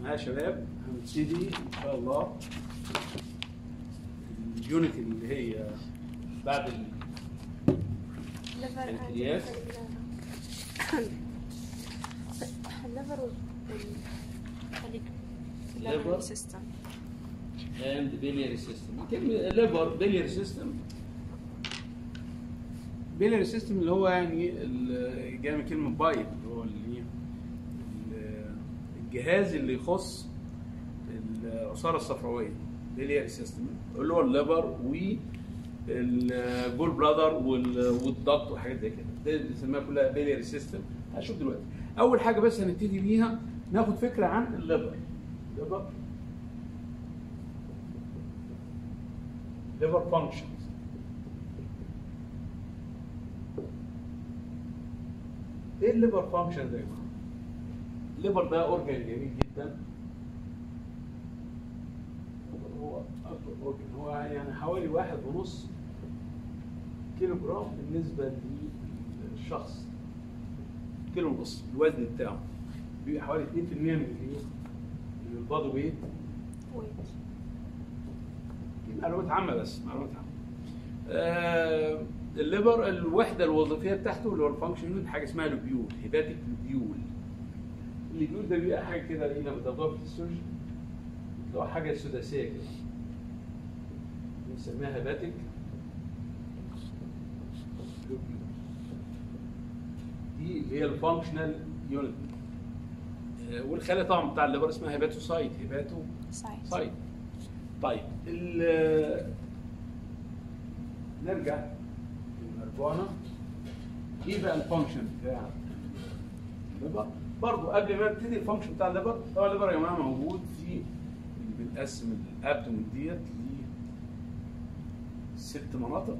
معايا يا شباب هنبتدي ان شاء الله اليونت اللي هي بعد ال- ليفر الكليات. الليفر Liver. سيستم and biliary system كلمة liver biliary system biliary system اللي هو يعني ال- جاي من كلمة بايل اللي هو اللي ال- الجهاز اللي يخص العصارة الصفراوية biliary system اللي هو الليفر والجول بلادر والضغط وحاجات زي كده ده بنسميها كلها biliary system هشوف دلوقتي أول حاجة بس هنبتدي بيها ناخد فكرة عن الليفر الليفر liver functions. ايه الليفر فانكشن ده يا جماعه؟ الليفر ده اورجان جميل جدا هو اكبر اورجان هو يعني حوالي واحد ونص كيلو جرام بالنسبه للشخص كيلو ونص الوزن بتاعه بيبقى حوالي 2% من الايه؟ من البادي ويت ويت دي معلومات عامه بس معلومات عامه آه الليفر الوحده الوظيفيه بتاعته اللي هو الفانكشن يونت حاجه اسمها لوبيول هيباتيك لوبيول اللوبيول ده بيبقى حاجه كده ايه لما تاخدوها في السيرجن اللي هو حاجه سداسيه كده بنسميها هيباتيك لوبيول دي اللي هي الفانكشنال يونت والخلايا طبعا بتاع الليفر اسمها هيباتوسايت هيباتو سايت طيب طيب ال- نرجع لمرجوعنا ايه بقى الفانكشن بتاع الليفر برضه قبل ما نبتدي الفانكشن بتاع الليفر طبعا الليفر يا جماعه موجود في بنقسم الابدومين ديت ل ست مناطق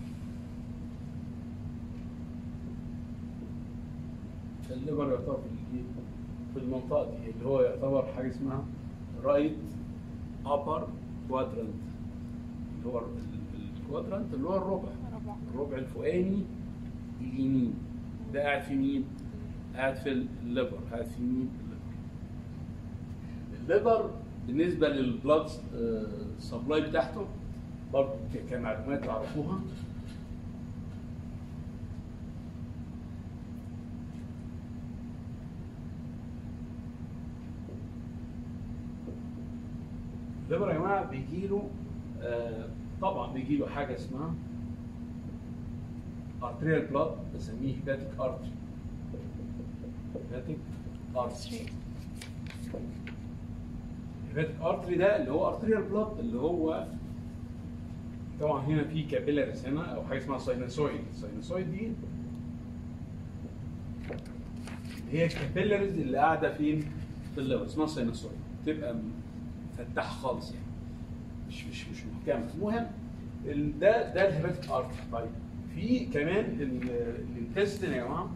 الليفر يعتبر في الإيه؟ في المنطقه دي اللي هو يعتبر حاجه اسمها رايت ابر كوادرنت اللي هو الكوادرنت اللي هو الربع ربع الربع الفوقاني اليمين ده قاعد في مين؟ قاعد في الليفر قاعد في مين؟ الليفر الليفر بالنسبه للبلاد سبلاي بتاعته برضه ك- كمعلومات تعرفوها الليفر يا جماعه بيجي له آه طبعا بيجي له حاجه اسمها ارتريال بلاد بسميه هيباتيك ارتري هيباتيك ارتري هيباتيك ارتري ده اللي هو ارتريال بلاد اللي هو طبعا هنا في كابيلاريز هنا او حاجه اسمها ساينوسويد الساينوسويد دي هي الكابيلاريز اللي قاعده فين في الليفر اسمها ساينوسويد تبقى فتاح خالص يعني مش مش مش محكمه المهم ال- ده ده الهيباتيك ارتري طيب في كمان الانتستين يا جماعه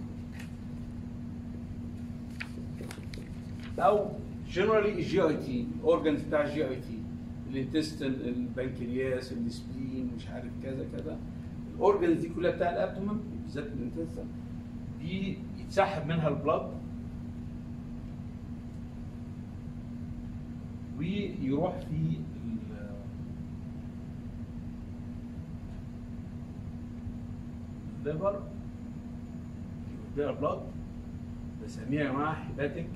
او جنرالي الجي اي تي الاورجنز بتاع الجي اي تي الانتستين البنكرياس السبلين مش عارف كذا كذا الاورجنز دي كلها بتاع الابدومن بالذات الانتستين دي يتسحب منها البلد ويروح في ال- الليفر يوديها بلاد بسميها يا جماعه هيباتيك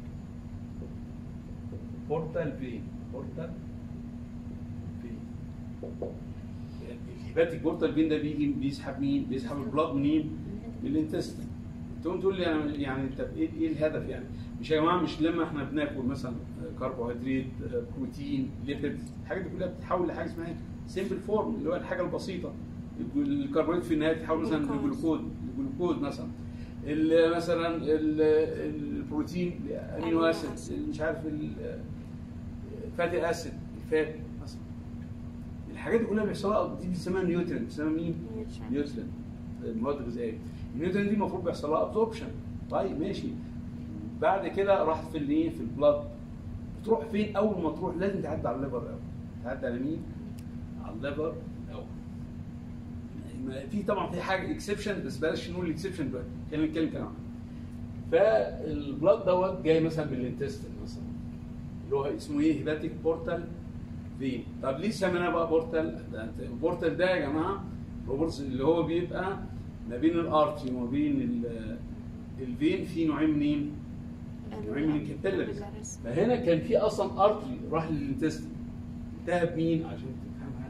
بورتال فين بورتال فين الهيباتيك بورتال فين ده بيجي بيسحب مين؟ بيسحب البلاد منين؟ من الانتستين تقوم تقول لي انا يعني طب ايه ايه الهدف يعني؟ مش يا جماعه مش لما احنا بناكل مثلا كربوهيدرات بروتين ليبيد الحاجات دي كلها بتتحول لحاجه اسمها سيمبل فورم اللي هو الحاجه البسيطه الكربوهيدرات في النهايه بتتحول مثلا جلوكوز. لجلوكوز لجلوكوز مثلا ال- مثلا ال- البروتين امينو أمينو اسيد أسيد. مش عارف الفاتي اسيد الفات مثلا الحاجات دي كلها بيحصل لها دي بيسموها نيوترين بيسموها مين؟ نيوترين نيوترين المواد الغذائيه النيوترين دي المفروض بيحصل لها ابزوربشن طيب ماشي بعد كده راحت في الايه في البلاد بتروح فين اول ما تروح لازم تعدي على الليفر الاول تعدي على مين على الليفر الاول ما- في طبعا في حاجه اكسبشن بس بلاش نقول الاكسبشن دلوقتي خلينا نتكلم كلام عنه فالبلاد دوت جاي مثلا من الانتستين مثلا اللي هو اسمه ايه هيباتيك بورتال فين طب ليه سميناه بقى بورتال ده انت البورتال ده يا جماعه روبرتس اللي هو بيبقى ما بين الارتري وما بين ال- الفين في نوعين منين نوعين من الكابيلاريز capillaries. فهنا كان في اصلا ارتري راح للانتستين انتهى بمين عشان تفهمها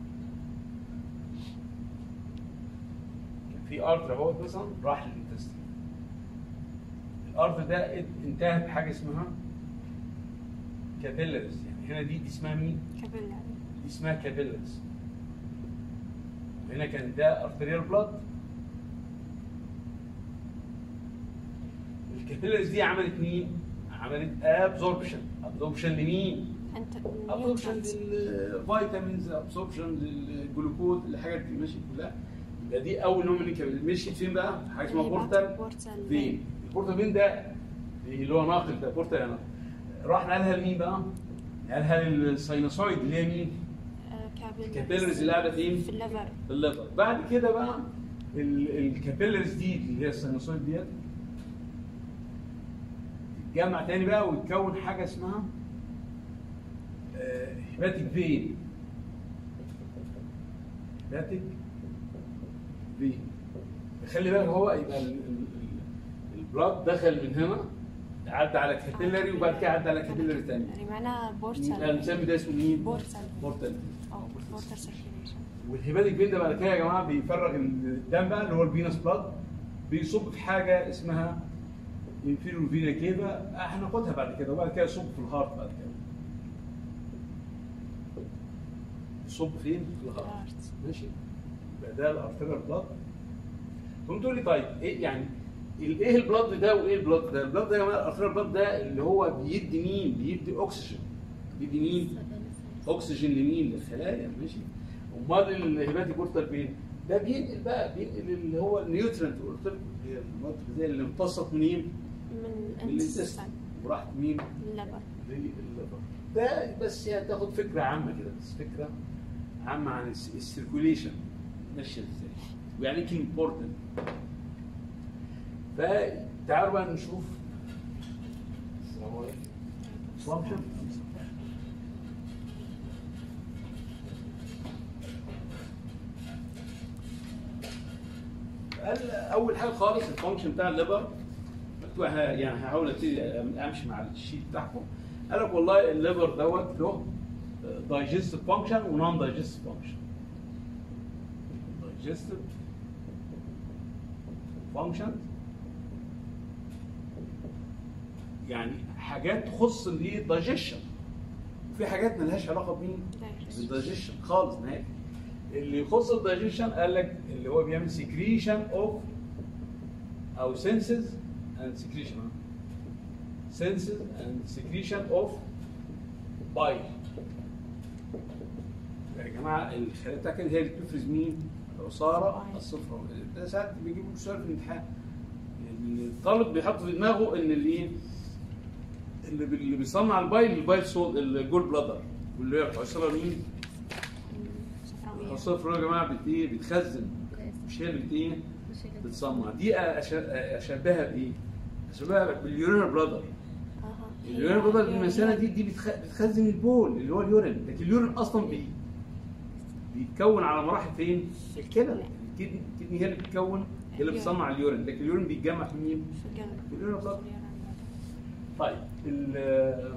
كان في ارتري اهو مثلا راح للانتستين الارتري ده ات- انتهى بحاجه اسمها كابيلاريز يعني هنا دي دي اسمها مين؟ capillary. دي اسمها كابيلاريز هنا كان ده ارتريال بلاد الكابيلاريز دي عملت مين؟ عملت ابزوربشن ابزوربشن لمين؟ انت ابزوربشن nutrients. للفيتامينز ابزوربشن للجلوكوز الحاجات دي ماشي كلها يبقى دي اول نوع من الكابيلاريز مشيت فين بقى؟ حاجه اسمها بورتال بورتال فين؟ البورتال فين ده اللي هو ناقل ده بورتال ناقل راح نقلها لمين بقى؟ نقلها للساينوسويد اللي هي مين؟ الكابيلاريز اللي قاعده فين؟ في الليفر في الليفر بعد كده بقى ال- الكابيلاريز دي اللي هي السينوسويد ديت تتجمع تاني بقى ويتكون حاجه اسمها هيباتيك فين هيباتيك فين خلي بالك هو يبقى ال- ال- ال- البلاد دخل من هنا عدى على كابيلاري وبعد كده عدى على كابيلاري تاني يعني معناها يبقى بورتال نسمي ده اسمه مين؟ بورتال بورتال او بورتال سيركيليشن والهيباتيك فين ده بعد كده يا جماعه بيفرغ الدم بقى اللي هو الفينس بلاد بيصب في حاجه اسمها انفيريور فينا كيفا هناخدها بعد كده وبعد كده يصب في الهارت بعد كده يصب فين؟ في الهارت الهارت. ماشي يبقى ده الارتيريال بلاد تقوم تقول لي طيب ايه يعني ال- ايه البلاد ده وايه البلاد ده؟ البلاد ده يا جماعه الارتيريال بلاد ده اللي هو بيدي مين؟ بيدي اكسجين بيدي مين؟ اكسجين لمين؟ للخلايا ماشي امال الهيباتيك بورتال فين؟ ده بينقل بقى بينقل اللي هو النيوترنت قلت لكم اللي هي المواد الغذائيه اللي امتصت منين؟ من من الانتستين وراحت مين؟ الليفر للليفر ده بس يعني تاخد فكره عامه كده بس فكره عامه عن الس- السيركوليشن ماشيه ازاي ويعني ايه كلمه بورتال فتعالوا بقى نشوف السلام عليكم function قال اول حاجه خالص الفانكشن بتاع الليبر مكتوب ه- يعني هحاول ابتدي امشي مع الشيت بتاعكم قال لك والله الليبر دوت له دايجستيف فانكشن ونون دايجستيف فانكشن دايجستيف فانكشن يعني حاجات تخص الدايجيشن وفي حاجات ملهاش علاقه بمين؟ بالدايجيشن خالص نهائي اللي يخص الدايجيشن قال لك اللي هو بيعمل سكريشن اوف او سنسز اند سكريشن سنسز اند سكريشن اوف بايل يا جماعه الخلايا بتاعتك هي اللي بتفرز مين؟ العصاره الصفراء ده ساعات بيجيبوا سؤال في الامتحان الطالب بيحط في دماغه ان اللي ايه؟ اللي بي- اللي بيصنع البايل البايل سول الجول بلادر واللي هي العصاره مين؟ صفراوية الصفر يا جماعه بت ايه بتخزن مش هي اللي بت ايه بتصنع دي أش- اشبهها بايه؟ اشبهها باليورين بلادر اها اليورين بلادر المثانه دي دي بتخ- بتخزن البول اللي هو اليورين لكن اليورين اصلا بي بيتكون على مراحل فين؟ في الكلى الكدني الكدني هي اللي بتكون هي اللي بتصنع اليورين لكن اليورين بيتجمع في مين؟ في القلب في اليورين بلادر اليورين طيب ال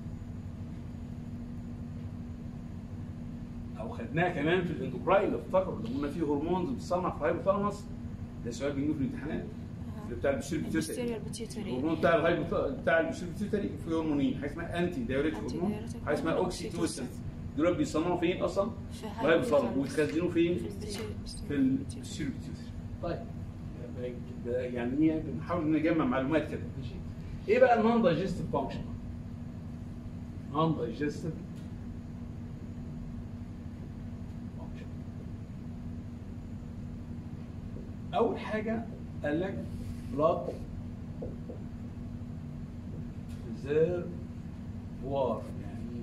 او خدناها كمان في الاندوكراين لو تفتكروا لما قلنا في هرمونز بتصنع في الهايبوثالاموس ده سؤال بيجيبه في الامتحانات اللي بتاع البشير بيتيوتري البستيريال بيتيوتري الهرمون بتاع الهايبو بتاع البشير بيتيوتري في هرمونين حاجه اسمها انتي دايوريتك أنتي هرمون دايوريتك حاجه اسمها هرمون، اوكسيتوسين أوكسيتوسين. دول بيصنعوا فين اصلا؟ في في الهايبوثالاموس ويتخزنوا فين؟ في البستيريال في البشير بيتيوتري طيب ده يعني ايه بنحاول نجمع معلومات كده ماشي ايه بقى النون دايجستيف فانكشن نون دايجستيف فانكشن اول حاجه قال لك بلاد ريزيرفوار يعني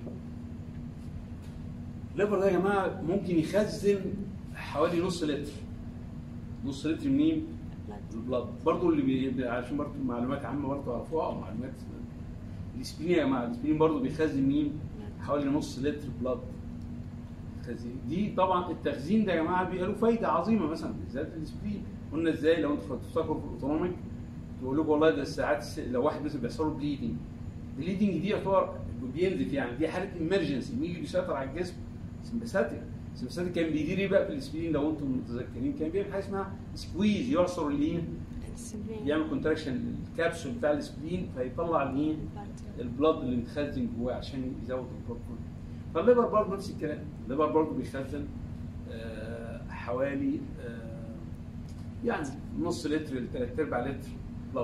الليفر ده يا جماعه ممكن يخزن حوالي نص لتر نص لتر منين؟ البلاد برضه اللي بي... عشان برضه معلومات عامه برضه تعرفوها او معلومات الاسبرين يا جماعه الاسبرين برضه بيخزن مين؟ حوالي نص لتر بلاد تخزين دي طبعا التخزين ده يا جماعه بيبقى له فايده عظيمه مثلا بالذات الاسبرين قلنا ازاي لو انتوا تفتكروا في الاوتونوميك تقول لكم والله ده الساعات الس- لو واحد مثلا بيحصل له بليدنج بليدنج دي يعتبر بينزف يعني دي حاله امرجنسي مين اللي بيسيطر على الجسم؟ سمباثيك سمباثيك كان بيدير ايه بقى في الاسبرين لو انتم متذكرين كان بيعمل حاجه اسمها سكويز يعصر الايه؟ السلبية. يعمل كونتراكشن الكبسول بتاع الاسبرين فيطلع الايه؟ البلاد اللي متخزن جواه عشان يزود البروتون فالليفر برضه نفس الكلام الليفر برضه بيخزن آه، حوالي آه، يعني نص لتر لثلاث ارباع لتر بلاد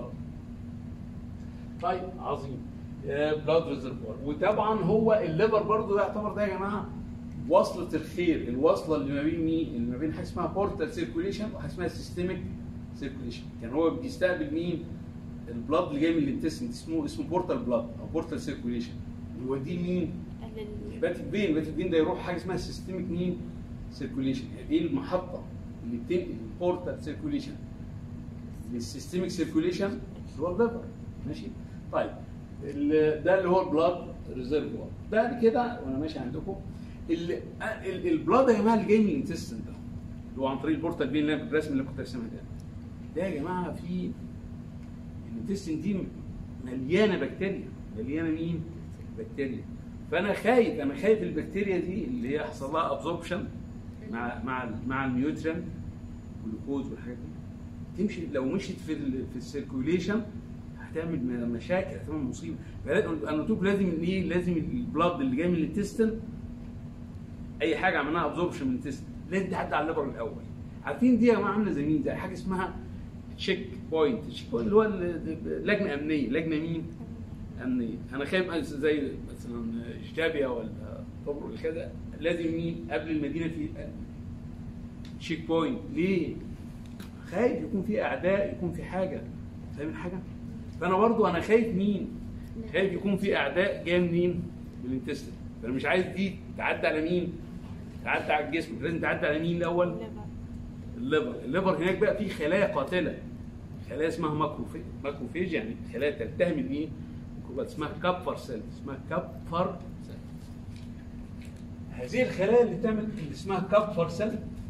طيب عظيم بلاد ريزرفوار وطبعا هو الليفر برضه يعتبر ده يا جماعه وصلة الخير الوصلة اللي ما بين مين؟ اللي ما بين حاجة اسمها بورتال سيركوليشن وحاجة اسمها سيستميك سيركوليشن كان هو بيستقبل مين؟ البلاد اللي جاي من الانتستين اسمه اسمه بورتال بلاد او بورتال سيركوليشن يوديه لمين؟ أهل ال- هيباتيك فين هيباتيك فين ده يروح حاجه اسمها سيستميك مين سيركوليشن يعني دي المحطه اللي بتنقل البورتال سيركوليشن للسيستميك سيركوليشن اللي هو الليفر ماشي طيب ال- ده اللي هو البلاد ريزرفوار بعد كده وانا ماشي عندكم ال- ال- البلاد يا جماعه اللي جاي من الانتستين ده اللي هو عن طريق البورتال فين اللي أنا الرسم اللي كنت راسمها ده ده يا جماعه في الانتستين دي مليانه بكتيريا مليانه مين؟ بكتيريا فانا خايف انا خايف البكتيريا دي اللي هي يحصل لها ابزوربشن مع مع مع النيوترين والجلوكوز والحاجات دي تمشي لو مشيت في ال في السيركوليشن هتعمل م- مشاكل هتعمل مصيبه فلا- انا قلت لكم لازم ايه لازم البلاد اللي جاي من الانتستين اي حاجه عملناها ابزوربشن من الانتستين لازم تعدي على الليفر الاول عارفين دي يا جماعه عامله زي مين زي حاجه اسمها تشيك بوينت تشيك بوينت اللي هو ال- لجنه امنيه لجنه مين امنيه انا خايف زي مثلا اشتابيا ولا طبرق كذا لازم مين قبل المدينه في تشيك بوينت ليه خايف يكون في اعداء يكون في حاجه فاهم حاجه فانا برضو انا خايف مين خايف يكون في اعداء جايه منين من الانتستين فانا مش عايز دي تعدي على مين تعدي على الجسم لازم تعدي على مين الاول الليفر. الليفر الليفر هناك بقى فيه خلايا قاتله خلايا اسمها ماكروفيج ماكروفيج يعني خلايا تلتهم الايه ميكروبات اسمها كابفر سيل اسمها كابفر سيل هذه الخلايا اللي بتعمل اللي اسمها كابفر سيل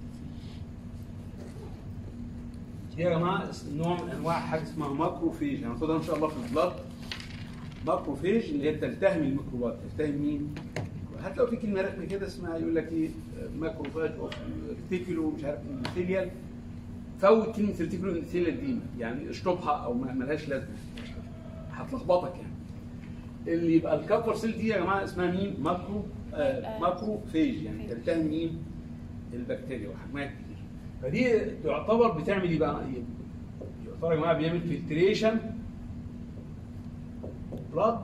دي يا جماعه نوع من انواع حاجه اسمها ماكروفيج هناخدها ان شاء الله في البلاد ماكروفيج اللي هي تلتهم الميكروبات تلتهم مين؟ هتلاقوا في كلمه رخمه كده اسمها يقول لك ايه ماكروفاج اوف ريتيكولو مش عارف اندثيليال فوت كلمه ريتيكولو اندثيليال دي يعني اشطبها او ما ملهاش لازمه هتلخبطك يعني اللي يبقى الكابر سيل دي يا جماعه اسمها مين؟ ماكرو آه ماكروفيج يعني تلتهم مين؟ البكتيريا وحجمها كبير فدي تعتبر بتعمل ايه بقى؟ يعتبر يا جماعه بيعمل فلتريشن بلاد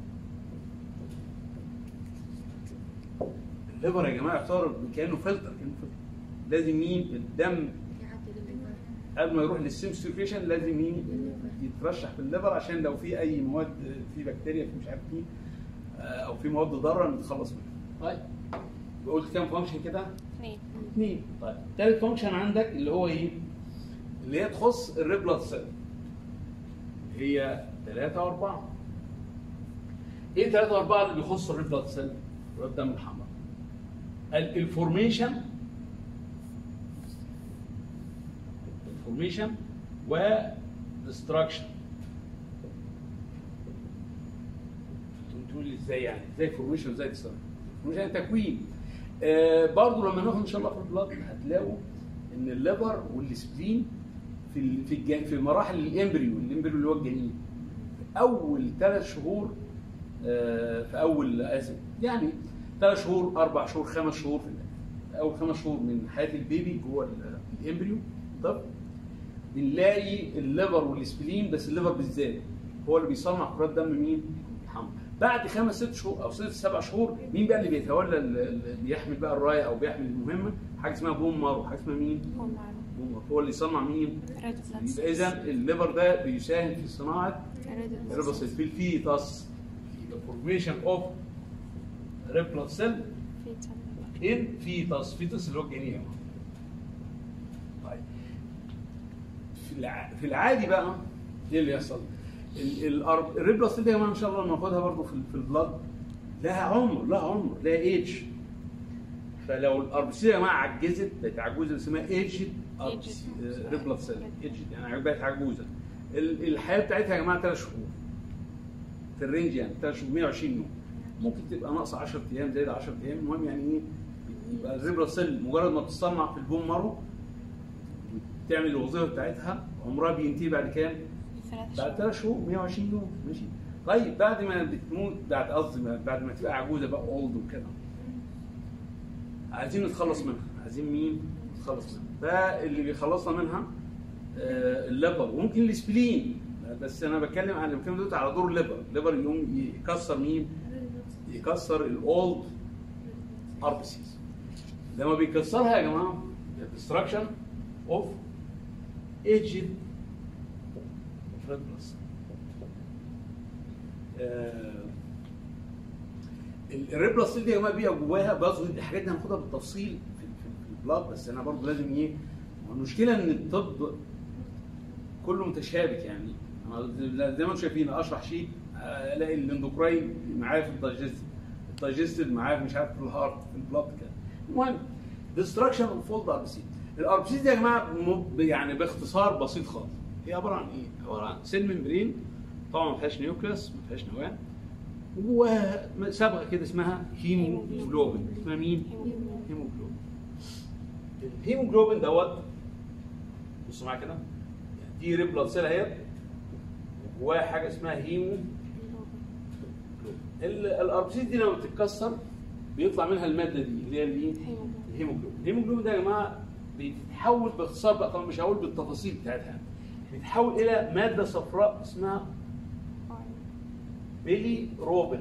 الليفر يا جماعه يعتبر كانه فلتر كانه فلتر لازم مين الدم قبل ما يروح للسيم سيركيشن لازم مين يترشح في الليفر عشان لو في اي مواد في بكتيريا في مش عارف ايه آه، او في مواد ضاره نتخلص منها طيب قلت كام فانكشن كده؟ اثنين اثنين طيب ثالث فانكشن عندك اللي هو ايه؟ اللي هي تخص الريد بلاد سيل هي ثلاثة وأربعة ايه ثلاثة وأربعة اللي بيخصوا الريد بلاد سيل؟ اللي هو الدم الحمراء الفورميشن الفورميشن وديستراكشن تقول لي ازاي يعني ازاي فورميشن وازاي ديستراكشن فورميشن تكوين آه برضه لما ناخد ان شاء الله في البلاد هتلاقوا ان الليفر والسبلين في ال- في الج- في مراحل الامبريو الامبريو اللي هو الجنين في اول ثلاث شهور آه، في اول اسف يعني ثلاث شهور اربع شهور خمس شهور في ال- اول خمس شهور من حياه البيبي جوه ال- الامبريو طب بنلاقي الليفر والسبلين بس الليفر بالذات هو اللي بيصنع كرات دم مين؟ الحمراء بعد خمس ست شهور او ست سبع شهور مين بقى اللي بيتولى ال- ال- بيحمل بقى الرايه او بيحمل المهمه؟ حاجه اسمها بوم مارو حاجه اسمها مين؟ هو معروف بوم مارو هو اللي يصنع مين؟ ريد بلاد يبقى اذا الليفر ده بيساهم في صناعه ريد الريبوسيل في الفيتاس فورميشن اوف ريد بلاد سيل في ان فيتاس فيتاس اللي هو الجنين طيب في الع... في العادي بقى ايه اللي يحصل؟ ال- الأر- الريد بلاد سيل دي يا جماعه ان شاء الله ناخدها برضو في ال- في البلاد لها عمر لها عمر لها ايدج فلو الار بي سي يا جماعه عجزت بقت عجوزه اسمها ايجد Aged. ريد بلاد سيل ايجد يعني بقت عجوزه ال- الحياه بتاعتها يا جماعه ثلاث شهور في الرينج يعني ثلاث شهور 120 يوم ممكن تبقى ناقصه 10 ايام زائد 10 ايام المهم يعني ايه يبقى الريد بلاد سيل مجرد ما بتصنع في البون مارو تعمل الوظيفه بتاعتها عمرها بينتهي بعد كام؟ ثلاث بعد شهور ثلاث شهور 120 يوم ماشي طيب بعد ما بتموت بعد قصدي ما- بعد ما تبقى عجوزه بقى اولد وكده عايزين نتخلص منها عايزين مين نتخلص منها فاللي بيخلصنا منها آه، الليبر وممكن السبلين بس انا بتكلم عن بتكلم دلوقتي على دور الليبر الليبر يقوم يكسر مين يكسر الاولد ار بي سيز لما بيكسرها يا جماعه ديستراكشن اوف ايجد ريد بلس الريد بلس دي يا جماعه بيبقى جواها برضه دي الحاجات دي هناخدها بالتفصيل في, في, في البلاد بس انا برضه لازم ايه ما هو المشكله ان الطب كله متشابك يعني أنا زي ما انتم شايفين اشرح شيء آه، الاقي الاندوكراين معايا في الدايجستيف الدايجستيف معايا مش عارف في الهارت في البلاد كده المهم ديستراكشن اوف فولد ار بي سي الار بي سي دي يا جماعه م- يعني باختصار بسيط خالص هي عباره عن ايه؟ عباره عن سيل ممبرين طبعا ما فيهاش نيوكليوس ما فيهاش نواه وصبغه كده اسمها هيموجلوبين اسمها مين؟ هيموجلوبين الهيموجلوبين دوت بصوا معايا كده دي ريد بلاد سيل اهي جواها حاجه اسمها هيمو الار بي سي دي لما بتتكسر بيطلع منها الماده دي اللي هي الايه؟ الهيموجلوبين الهيموجلوبين ده يا جماعه بيتحول باختصار بقى طبعا مش هقول بالتفاصيل بتاعتها بيتحول الى ماده صفراء اسمها بيلي روبن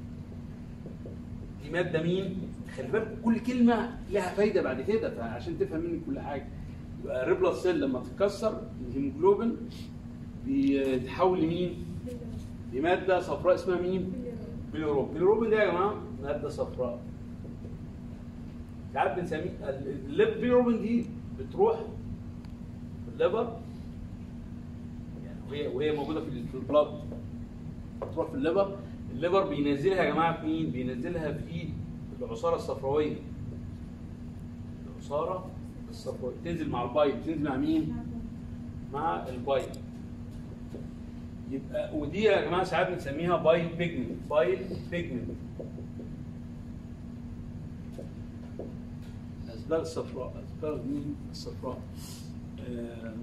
دي ماده مين؟ خلي بالك كل كلمه لها فايده بعد كده فعشان تفهم مني كل حاجه يبقى الريبلا سيل لما تتكسر الهيموجلوبين بيتحول لمين؟ لماده صفراء اسمها مين؟ بيليروبين بيليروبين ده يا جماعه ماده صفراء ساعات بنسميه البيليروبين دي بتروح في الليفر يعني وهي وهي موجوده في في البلاد تروح في الليفر الليفر بينزلها يا جماعه في مين؟ بينزلها في العصاره الصفراويه العصاره الصفراويه تنزل مع البايب تنزل مع مين؟ مع البايب يبقى ودي يا جماعه ساعات بنسميها بايل بيجمنت بايل بيجمنت الاسباب الصفراء اسباب مين الصفراء آه،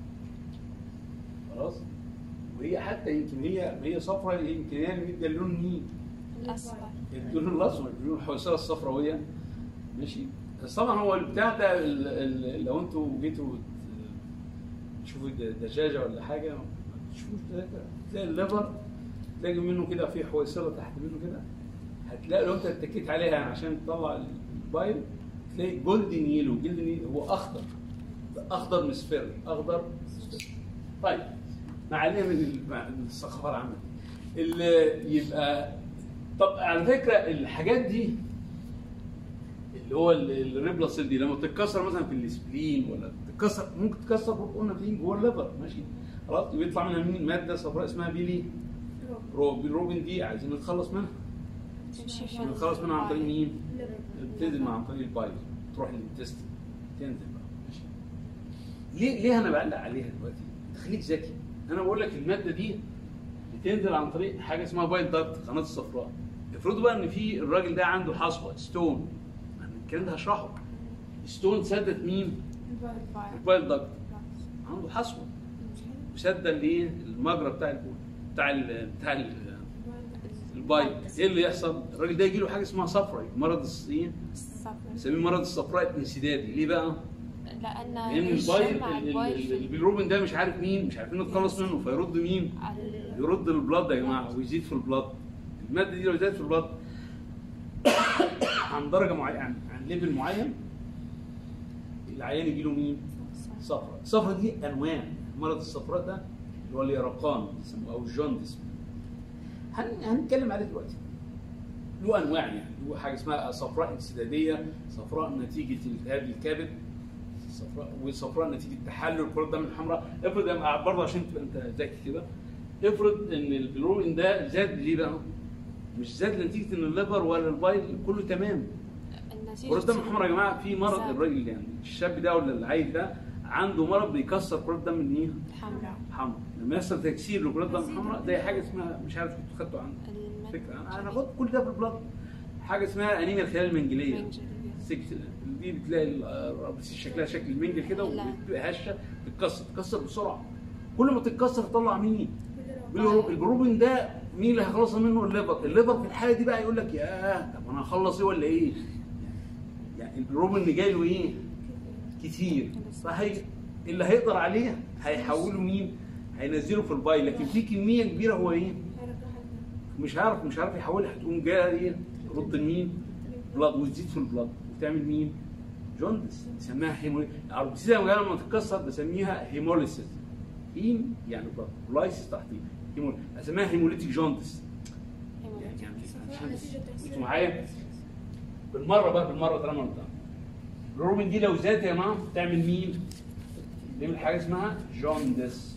خلاص وهي حتى يمكن هي هي صفراء يمكن هي اللي مديه اللون مين الأصفر اللون الاسود اللون الحويصله الصفراويه ماشي بس طبعا هو البتاع ده ال- ال- لو انتوا جيتوا ت- تشوفوا د- دجاجه ولا حاجه ما تشوفوش ده كده. تلاقي الليفر تلاقي منه كده في حويصله تحت منه كده هتلاقي لو انت اتكيت عليها يعني عشان تطلع البايل تلاقي جولدن يلو جولدن يلو هو اخضر اخضر مصفر اخضر مصفر طيب ما علينا من ال- من الثقافه العامه اللي يبقى طب على فكره الحاجات دي اللي هو ال- الريبلا سيل دي لما تتكسر مثلا في السبلين ولا تتكسر ممكن تتكسر قلنا في جوه الليفر ماشي خلاص بيطلع منها مين ماده صفراء اسمها بيلي روبن روبن دي عايزين نتخلص منها تمشي في نتخلص منها عن طريق مين؟ بتنزل مع عن طريق البايل تروح للتست تنزل بقى ماشي ليه ليه انا بعلق عليها دلوقتي؟ تخليك ذكي انا بقول لك الماده دي بتنزل عن طريق حاجه اسمها بايل دارت قناه الصفراء افرضوا بقى ان في الراجل ده عنده حصوه ستون أنا الكلام ده هشرحه ستون سدت مين؟ البايل دارت عنده حصوه وسد الايه؟ المجرى بتاع البول بتاع ال بتاع ال البايل ايه اللي يحصل؟ الراجل ده يجي له حاجه اسمها صفرة مرض الصين الصفر نسميه مرض الصفراء الانسدادي ليه بقى؟ لأن لان البايل الجمع ال- ال- البايل في البيلروبين ده مش عارف مين مش عارفين نتخلص منه فيرد مين؟ ال- يرد البلاد يا جماعه ويزيد في البلاد الماده دي لو زادت في البلاد عن درجه معينه عن, عن ليفل معين العيان يجي له مين؟ صفرة الصفرة دي انواع مرض الصفراء ده اللي هو اليرقان بيسموه او الجوندس هن- هنتكلم عليه دلوقتي له انواع يعني له حاجه اسمها صفراء انسداديه صفراء نتيجه التهاب الكبد صفراء وصفراء نتيجه تحلل كرة الدم الحمراء افرض يا جماعة برضه عشان تبقى انت ذكي كده افرض ان البلوروبين ده زاد ليه بقى؟ مش زاد نتيجه ان الليفر ولا البايل كله تمام النتيجة كرات الدم الحمراء يا جماعه في مرض زاد. الراجل يعني الشاب ده ولا العيل ده عنده مرض بيكسر كرات الدم الايه؟ حمراء الحمراء لما يحصل تكسير لكرات الدم الحمراء ده حاجه اسمها مش عارف كنتوا خدتوا عنها المن- فكره انا انا خدت كل ده في البلاد حاجه اسمها انيميا الخلايا المنجليه منجلية. سكت دي بتلاقي ال- بس شكلها شكل المنجل كده لا. وبتبقى هشه تتكسر تتكسر بسرعه كل ما تتكسر تطلع مين؟ بالروبين البروبين ده مين اللي هيخلصها منه الليفر الليفر في الحاله دي بقى يقول لك يا طب انا هخلص ايه ولا ايه يعني البروبين اللي جاي له ايه كتير فهي اللي هيقدر عليه هيحوله مين هينزله في الباي لكن في كميه كبيره هو ايه مش عارف مش عارف يحولها هتقوم جايه ايه ترد مين بلاد وتزيد في البلاد وتعمل مين جوندس يسميها هيموليسيس الاربسيس لما تتكسر بسميها هيموليسيس هيم يعني بلاد ولايسيس تحتيه هيمول اسميها هيموليتيك جوندس يعني يعني عشان انتوا معايا بالمره بقى بالمره طالما قلتها الروبين دي لو زادت يا جماعه تعمل مين؟ تعمل حاجه اسمها جوندس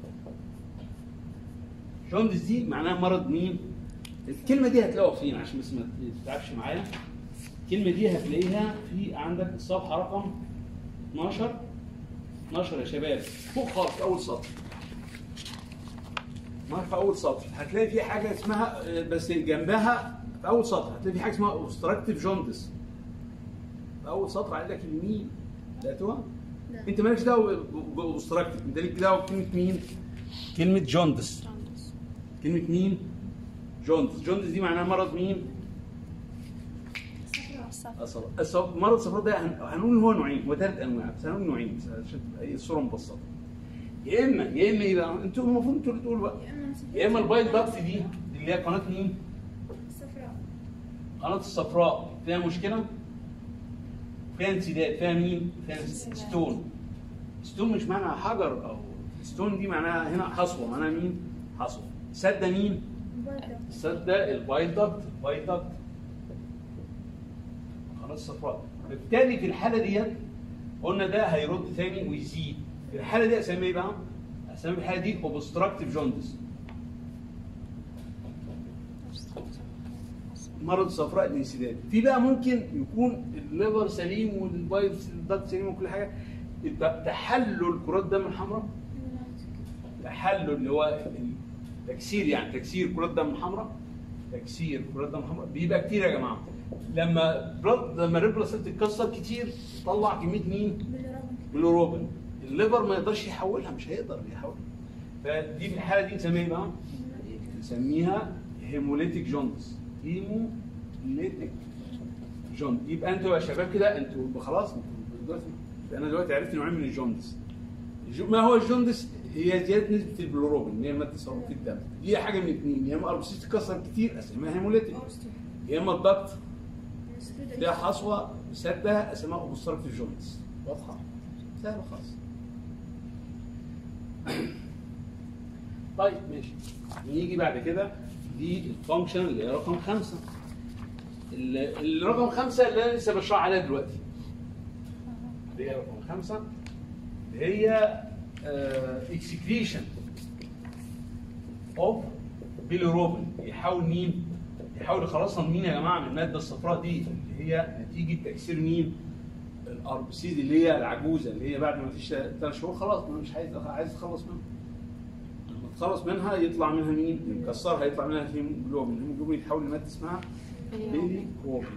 جوندس دي معناها مرض مين؟ الكلمه دي هتلاقوها فين عشان بس ما تتعبش معايا الكلمه دي هتلاقيها في عندك الصفحه رقم 12 12 يا شباب فوق خالص في اول سطر ما في اول سطر هتلاقي في حاجه اسمها آه، بس جنبها في اول سطر هتلاقي في حاجه اسمها اوبستراكتيف جوندس في اول سطر على ايدك اليمين لقيتوها؟ انت مالكش دعوه باوبستراكتيف انت ليك دعوه بكلمه مين؟ كلمه جوندس جوندس. كلمه مين؟ جوندس جوندس دي معناها مرض مين؟ صفر. الصفراء الصف- مرض الصفراء ده هن- هنقول هو نوعين هو ثلاث انواع بس هنقول نوعين بس عشان تبقى ايه الصوره مبسطه يا اما يا اما ايه بقى انتوا المفروض انتوا اللي تقولوا بقى يا اما البايل داكت دي اللي هي قناه مين؟ الصفراء قناه الصفراء فيها مشكله فيها انسداد فيها مين؟ فيها انسداد. ستون ستون مش معناها حجر او ستون دي معناها هنا حصوه معناها مين؟ حصوه سد مين؟ برضه سد البايل داكت البايل داكت قناه الصفراء بالتالي في الحاله ديت قلنا ده هيرد ثاني ويزيد في الحاله دي اسميه ايه بقى؟ اسميه الحاله دي اوبستراكتيف جوندس مرض صفراء الانسداد في بقى ممكن يكون الليفر سليم والبايل داكت سليم وكل حاجه يبقى تحلل كرات الدم الحمراء تحلل اللي هو تكسير يعني تكسير كرات الدم الحمراء تكسير كرات الدم الحمراء بيبقى كتير يا جماعه لما بلاد لما الريد بلاد سيل تتكسر كتير تطلع كميه مين؟ بالرغم بلوروبين الليفر ما يقدرش يحولها مش هيقدر يحولها فدي في الحاله دي نسميها ايه بقى؟ نسميها هيموليتيك جوندس هيموليتيك جوندس يبقى انتوا يا شباب كده انتوا خلاص انتوا دلوقتي انا دلوقتي عرفت نوعين من الجوندس الجو- ما هو الجوندس هي زياده نسبه البلوروبين اللي هي ماده صلبه في الدم دي حاجه من اثنين يا اما اربسيس تكسر كتير اسمها هيموليتيك يا اما الضغط فيها حصوه سده اسمها اوبستراكتيف جوندس واضحه؟ سهله خالص طيب ماشي نيجي بعد كده دي الفانكشن اللي هي رقم خمسه ال- الرقم خمسه اللي انا لسه بشرح عليها دلوقتي اللي هي رقم خمسه اللي هي اكسكريشن اوف بيليروبين يحاول مين؟ يحاول يخلصنا من مين يا جماعه من الماده الصفراء دي اللي هي نتيجه تكسير مين؟ الار بي سي دي اللي هي العجوزه اللي هي بعد ما فيش ثلاث شهور خلاص ما مش عايز عايز تخلص منها. لما تخلص منها يطلع منها مين؟ مكسرها يطلع منها الهيموجلوبين، الهيموجلوبين يتحول لماده اسمها بيلي روبين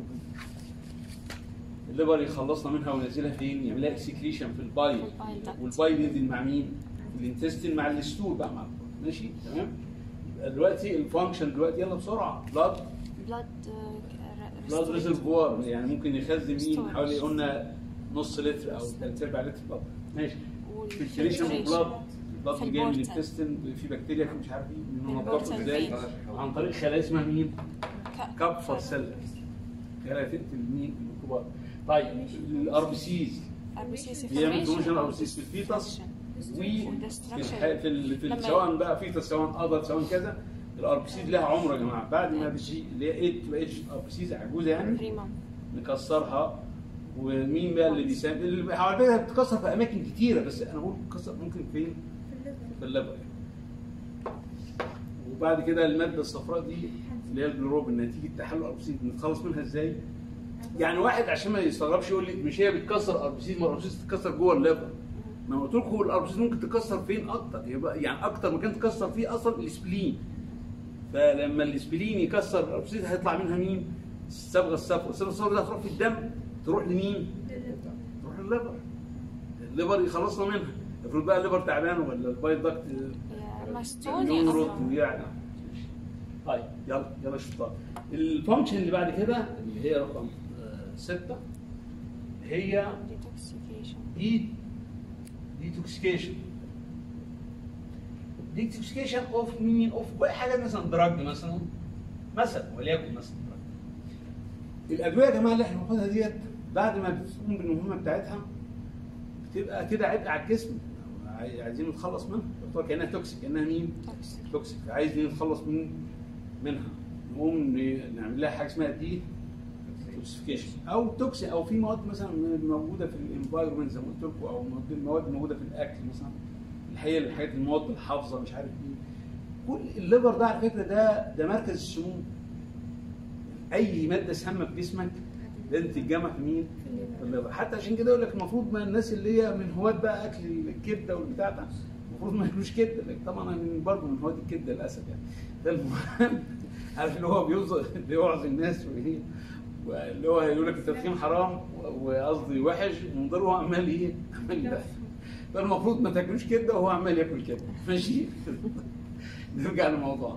الليفر يخلصنا منها وينزلها فين؟ يعملها اكسكريشن في البايل في البايل ده. والبايل ينزل مع مين؟ الانتستين مع الستول بقى مع البايل. ماشي تمام؟ يبقى دلوقتي الفانكشن دلوقتي يلا بسرعه بلاد بلاد بلاد ريزرفوار يعني ممكن يخزن مين Storage. حوالي قلنا نص لتر او ثلاث ارباع لتر بلاد ماشي فلتريشن والفلتريشن. بلاد البلاد في اللي جاي من البورتال. الانتستين في بكتيريا في مش عارف ايه البورتال ننضفه ازاي فين؟ عن طريق خلايا اسمها مين؟ ك- كابفر سيل خلايا تقتل مين الكبار طيب الار بي سيز RBC هي من formation فانكشن ار أو بي سيز في الفيتس destruction. و في والdestruction. الح- في ال- في ال- لما- سواء بقى فيتس سواء ادلت سواء كذا الار بي سيز لها عمر يا جماعه بعد ما بتجي اللي هي 8 تو اتش ار بي سيز عجوزه يعني ريمام نكسرها ومين بقى اللي بيساهم اللي على فكره بتتكسر في اماكن كتيره بس انا بقول بتتكسر ممكن فين؟ في الليفر في الليفر يعني. وبعد كده الماده الصفراء دي اللي هي البلوروبين نتيجه تحلل الاربسيد نتخلص منها ازاي؟ يعني واحد عشان ما يستغربش يقول لي مش هي بتكسر اربسيد ما الاربسيد تتكسر جوه الليفر ما أنا قلت لكم الاربسيد ممكن تكسر فين اكتر يبقى يعني اكتر مكان تكسر فيه اصلا الاسبلين فلما الاسبلين يكسر الاربسيد هيطلع منها مين؟ الصبغه الصفراء الصبغه الصفراء دي هتروح في الدم تروح لمين؟ تروح للليفر الليفر يخلصنا منها افرض بقى الليفر تعبان ولا البايل داكت هي مستوني يمرض اصلا ويعلى طيب يلا يلا شطار الفانكشن اللي بعد كده اللي هي رقم آه، ستة هي ديتوكسيكيشن دي ديتوكسيكيشن ديتوكسيكيشن اوف مين اوف حاجه مثلا دراج مثلا مثلا وليكن مثلا دراج الادويه يا جماعه اللي احنا بناخدها ديت بعد ما بتقوم بالمهمه بتاعتها بتبقى كده عبء على الجسم عاي- عايزين نتخلص منها يعتبر كانها توكسيك كانها مين؟ توكسيك توكسيك عايز نتخلص من منها نقوم ن- نعمل لها حاجه اسمها دي توكسيفيكيشن او توكسي او في مواد مثلا موجوده في الانفايرمنت زي ما قلت لكم او مواد- مواد موجوده في الاكل مثلا الحقيقه الحاجات المواد الحافظه مش عارف ايه كل الليفر ده على فكره ده ده مركز السموم اي ماده سامه في جسمك لازم تتجمع في مين؟ في الليفر حتى عشان كده يقول لك المفروض ما الناس اللي هي من هواة بقى اكل الكبده والبتاع ده المفروض ما ياكلوش كبده لكن طبعا انا من برضه من هواة الكبده للاسف يعني ده المهم عارف اللي هو بيوعظ بيوعظ الناس وايه واللي هو يقول لك التدخين حرام وقصدي وحش ومن هو عمال ايه؟ عمال يدخن فالمفروض ما تاكلوش كبده وهو عمال ياكل كبده ماشي نرجع لموضوعنا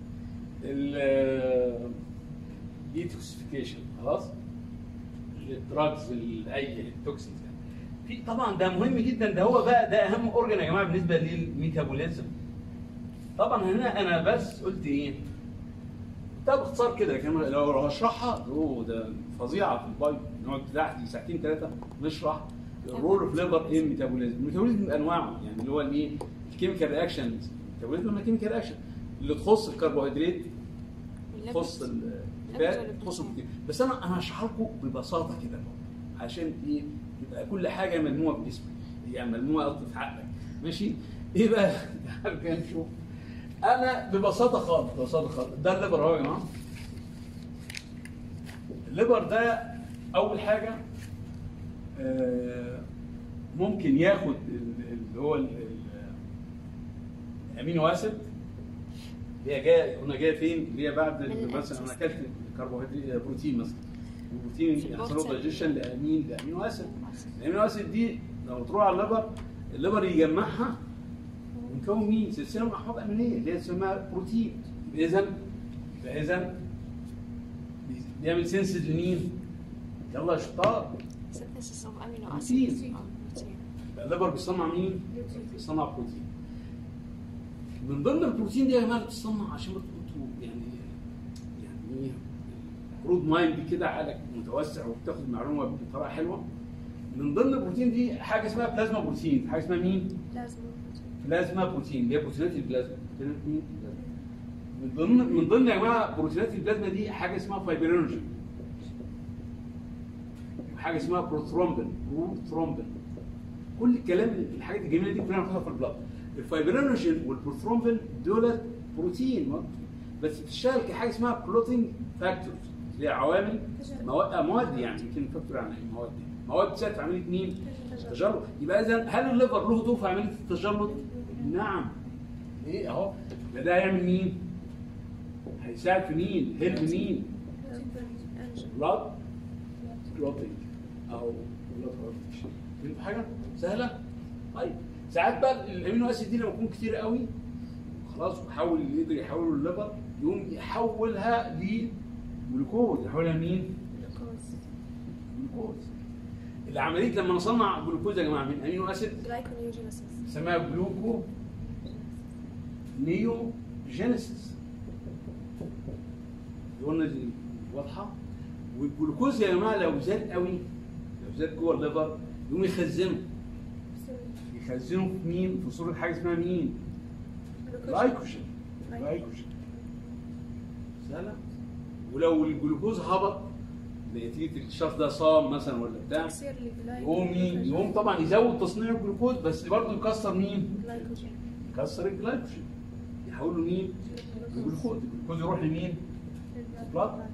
ال ديتوكسيفيكيشن خلاص الدراجز اي التوكسينز في طبعا ده مهم جدا ده هو بقى ده اهم اورجن يا جماعه بالنسبه للميتابوليزم طبعا هنا انا بس قلت ايه ده باختصار كده لكن لو هشرحها اوه ده فظيعه في البايو نقعد تحت ساعتين ثلاثه نشرح الرول اوف ليفر ان ميتابوليزم الميتابوليزم بانواعه يعني اللي هو الايه الكيميكال رياكشنز الميتابوليزم لما كيميكال رياكشن اللي تخص الكربوهيدرات تخص الفات تخص البروتين بس انا انا هشرح لكم ببساطه كده عشان ايه يبقى كل حاجه ملمومه بجسمك يعني ملمومه قصدي في عقلك ماشي ايه بقى تعالوا كده نشوف انا ببساطه خالص ببساطه خالص ده الليبر اهو يا جماعه الليبر ده اول حاجه آه، ممكن ياخد ال- اللي هو ال- ال- الامينو اسيد اللي هي جايه قلنا جايه فين؟ اللي هي بعد من مثلا انا الأكل. اكلت كربوهيدرات بروتين مثلا البروتين في يحصل له البورصة. دايجيشن لامين لامينو اسيد الامينو اسيد دي لو تروح على الليبر الليبر يجمعها ونكون مين؟ سلسله من احماض امينيه اللي هي اسمها بروتين اذا فاذا بيعمل سنسد لمين؟ يلا يا شطار synthesis of amino بروتين. acids أو بروتين. الليبر بيصنع مين؟ بيصنع بروتين من ضمن البروتين دي يا جماعه اللي بتصنع عشان برضه انتوا يعني يعني ايه برود مايند كده عقلك متوسع وبتاخد معلومه بطريقه حلوه من ضمن البروتين دي حاجه اسمها بلازما بروتين حاجه اسمها مين؟ لازم بلازما بروتين اللي هي بروتينات البلازما بروتينات مين؟ من ضمن من ضمن يا جماعه بروتينات البلازما دي حاجه اسمها فايبرينوجين وحاجه اسمها بروثرومبين بروثرومبين كل الكلام الحاجات الجميله دي كلها بناخدها في البلاد الفايبرينوجين والبروثرومبين دول بروتين بس بتشتغل كحاجه اسمها كلوتنج فاكتورز اللي هي عوامل مواد مواد يعني يمكن فاكتور يعني مواد مواد بتساعد في عمليه مين؟ التجلط يبقى اذا هل الليفر له دور في عمليه التجلط؟ نعم ايه اهو يبقى ده هيعمل مين؟ هيساعد في مين؟ هيلب مين؟ بلاد كلوتنج او بلاد كلوتنج فهمت حاجه؟ سهله؟ طيب ساعات بقى الامينو اسيد دي لما تكون كتير قوي خلاص وحاول يقدر يحوله الليفر يقوم يحولها لجلوكوز يحولها لمين؟ جلوكوز العمليه لما نصنع جلوكوز يا جماعه من امينو اسيد جلايكونيوجينيسيس اسمها جلوكو نيو جينيسيس قلنا دي واضحه والجلوكوز يا جماعه لو زاد قوي لو زاد جوه الليفر يقوم يخزنه يخزنه في مين؟ في صوره حاجه اسمها مين؟ جلايكوجين جلايكوجين سهله ولو الجلوكوز هبط نتيجه الشخص ده صام مثلا ولا بتاع تكسير يقوم مين؟ يقوم طبعا يزود تصنيع الجلوكوز بس برضه يكسر مين؟ جلايكوجين يكسر الجلايكوجين يحوله مين؟ الجلوكوز الجلوكوز يروح لمين؟ بلاد.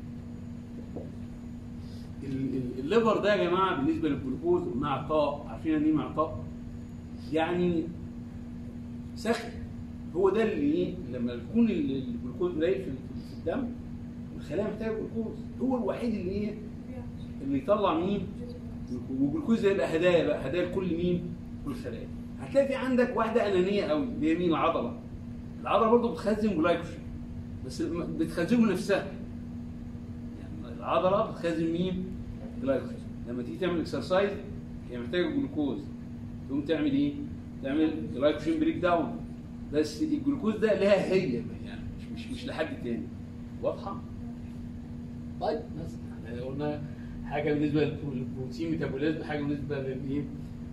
ال- ال- الليفر ده يا جماعه بالنسبه للجلوكوز معطاء عارفين يعني ايه معطاء؟ يعني سخن هو ده اللي ايه لما يكون ال- الجلوكوز قليل في في- في الدم الخلايا محتاجه جلوكوز هو الوحيد اللي ايه اللي يطلع مين؟ والجلوكوز ده يبقى هدايا بقى هدايا لكل مين؟ كل الخلايا هتلاقي في عندك واحده انانيه قوي اللي هي مين العضله العضله برضه بتخزن جلايكوجين بس م- بتخزنه نفسها يعني العضله بتخزن مين؟ جلايكوجين لما تيجي تعمل اكسرسايز هي محتاجه جلوكوز تقوم تعمل ايه؟ تعمل جلايكوجين بريك داون بس الجلوكوز ده لها هي يعني مش مش مش لحد تاني واضحه؟ طيب بس يعني قلنا حاجه بالنسبه للبروتين ميتابوليزم حاجه بالنسبه للايه؟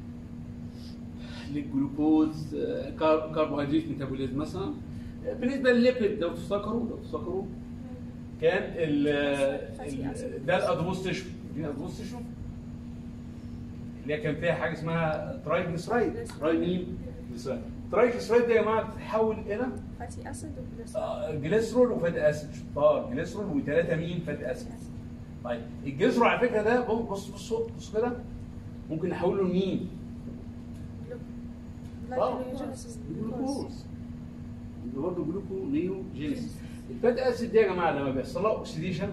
للجلوكوز آه، كار- كربوهيدرات ميتابوليزم مثلا آه، بالنسبه للليبيد لو تفتكروا لو تفتكروا كان ال ال- ده الادوبوس تيشو دي الادوبوس تيشو اللي هي كان فيها حاجه اسمها ترايجليسرايد ترايمين جليسرايد ترايجليسرايد دي يا جماعه بتتحول الى فاتي اسيد وجليسرول آه، جليسرول وفاتي اسيد شطار جليسرول وثلاثه مين فاتي اسيد طيب الجليسرول على فكره ده بص بص بص, بص كده ممكن نحوله لمين؟ جلايكوجينيسيس جلوكوز يبقى برضه جلوكو نيو جينيسيس الفاتي اسيد دي يا جماعه لما بيحصل لها اوكسيديشن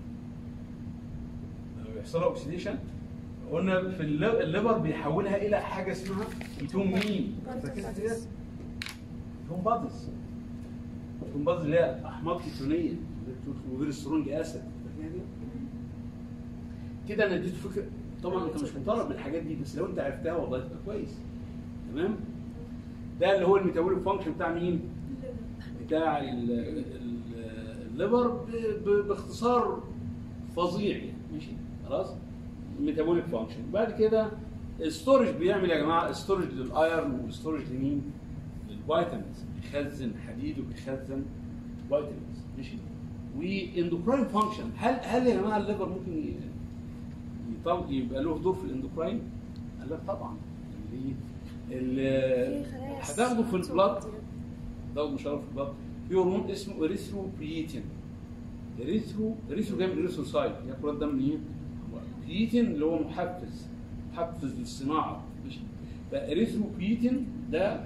لما بيحصل لها اوكسيديشن قلنا في الل- الليفر بيحولها الى حاجه اسمها كيتون مين؟ فاكرها ديت؟ كيتون بادز كيتون بادز اللي هي احماض كيتونيه وغير سترونج اسيد فاكرها دي؟ كده انا اديته فكره طبعا انت مش مطالب بالحاجات دي بس لو انت عرفتها والله تبقى كويس تمام ده اللي هو الميتابوليك فانكشن بتاع مين بتاع ال- ال- الليفر ب- ب- باختصار فظيع يعني ماشي خلاص الميتابوليك فانكشن بعد كده الستورج بيعمل يا جماعه ستورج للايرن وستورج لمين للفيتامينز بيخزن حديد وبيخزن فيتامينز ماشي واندوكراين فانكشن هل هل يا جماعه الليفر ممكن ي- يطل- يبقى له دور في الاندوكراين؟ قال لك طبعا يعني ال- هتاخده في البلاد ده مشرف في البلد في هرمون اسمه اريثروبريتين اريثرو اريثرو جاي من اريثروسايت يا كرات دم ايه؟ بريتين اللي هو محفز محفز للصناعه ماشي فاريثروبريتين ده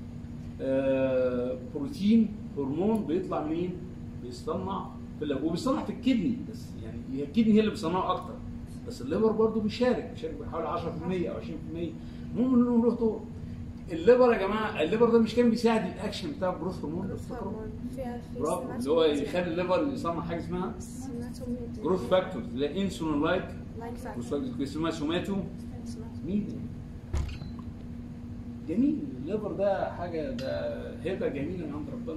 آه بروتين هرمون بيطلع منين؟ بيصنع في الليفر وبيصنع في الكدني بس يعني هي الكدني هي اللي بتصنعه اكتر بس الليفر برضه بيشارك بيشارك بحوالي 10% او 20% المهم انه له دور الليفر يا جماعه الليفر ده مش كان بيساعد الاكشن بتاع الجروث هرمون لو تفتكروا؟ فيها في برافو اللي هو يخلي الليفر يصنع حاجه اسمها جروث فاكتورز اللي هي انسولين لايك لايك جروث فاكتورز اسمها سوماتو مين جميل الليفر ده حاجه ده هبه جميله من عند ربنا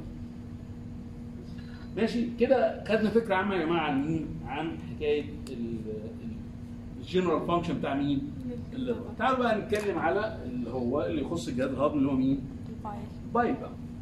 ماشي كده خدنا فكره عامه يا جماعه عن مين عن حكايه الجنرال فانكشن بتاع مين الليفر تعالوا بقى نتكلم على اللي هو اللي يخص الجهاز الهضمي اللي هو مين البايل بايل بقى